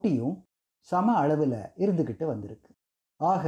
போட்டியும் சம அளவில் இருந்துக்கிட்டு வந்திருக்கு ஆக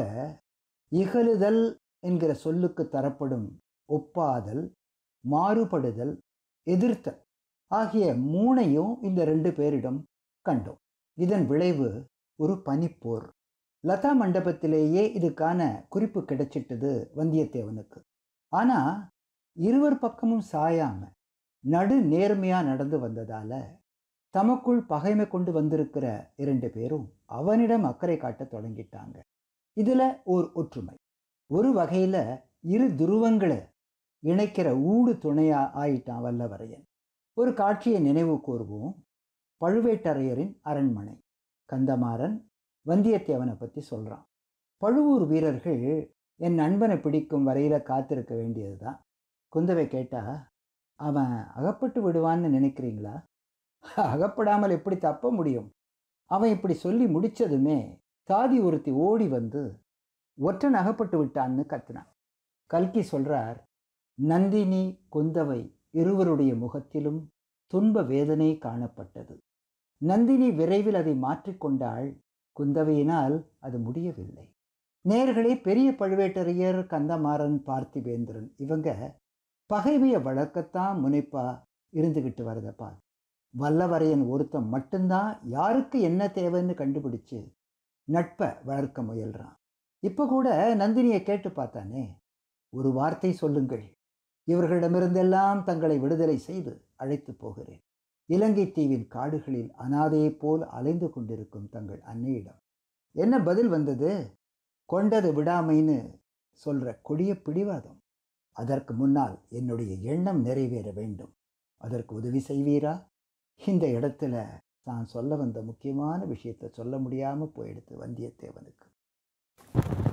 இகழுதல் என்கிற சொல்லுக்கு தரப்படும் ஒப்பாதல் மாறுபடுதல் எதிர்த்தல் ஆகிய மூணையும் இந்த ரெண்டு பேரிடம் கண்டோம் இதன் விளைவு ஒரு பனிப்போர் லதா மண்டபத்திலேயே இதுக்கான குறிப்பு கிடைச்சிட்டது வந்தியத்தேவனுக்கு ஆனா இருவர் பக்கமும் சாயாம நடு நேர்மையா நடந்து வந்ததால தமக்குள் பகைமை கொண்டு வந்திருக்கிற இரண்டு பேரும் அவனிடம் அக்கறை காட்ட தொடங்கிட்டாங்க இதுல ஓர் ஒற்றுமை ஒரு வகையில இரு துருவங்களை இணைக்கிற ஊடு துணையா ஆயிட்டான் வல்லவரையன் ஒரு காட்சியை நினைவு கூர்வோம் பழுவேட்டரையரின் அரண்மனை கந்தமாறன் வந்தியத்தேவனை பற்றி சொல்கிறான் பழுவூர் வீரர்கள் என் நண்பனை பிடிக்கும் வரையில காத்திருக்க வேண்டியது தான் குந்தவை கேட்டா அவன் அகப்பட்டு விடுவான்னு நினைக்கிறீங்களா அகப்படாமல் எப்படி தப்ப முடியும் அவன் இப்படி சொல்லி முடிச்சதுமே தாதி ஒருத்தி ஓடி வந்து ஒற்றன் அகப்பட்டு விட்டான்னு கத்துனான் கல்கி சொல்றார் நந்தினி குந்தவை இருவருடைய முகத்திலும் துன்ப வேதனை காணப்பட்டது நந்தினி விரைவில் அதை மாற்றிக்கொண்டாள் குந்தவையினால் அது முடியவில்லை நேர்களே பெரிய பழுவேட்டரையர் கந்தமாறன் பார்த்திபேந்திரன் இவங்க பகைமையை வளர்க்கத்தான் முனைப்பா இருந்துகிட்டு வரதப்பா வல்லவரையன் ஒருத்தன் மட்டும்தான் யாருக்கு என்ன தேவைன்னு கண்டுபிடிச்சு நட்பை வளர்க்க முயல்றான் இப்போ கூட நந்தினியை கேட்டு பார்த்தானே ஒரு வார்த்தை சொல்லுங்கள் இவர்களிடமிருந்தெல்லாம் தங்களை விடுதலை செய்து அழைத்து போகிறேன் இலங்கை தீவின் காடுகளில் அனாதையைப் போல் அலைந்து கொண்டிருக்கும் தங்கள் அன்னையிடம் என்ன பதில் வந்தது கொண்டது விடாமைன்னு சொல்ற கொடிய பிடிவாதம் அதற்கு முன்னால் என்னுடைய எண்ணம் நிறைவேற வேண்டும் அதற்கு உதவி செய்வீரா இந்த இடத்துல தான் சொல்ல வந்த முக்கியமான விஷயத்தை சொல்ல முடியாம போயிடுத்து வந்தியத்தேவனுக்கு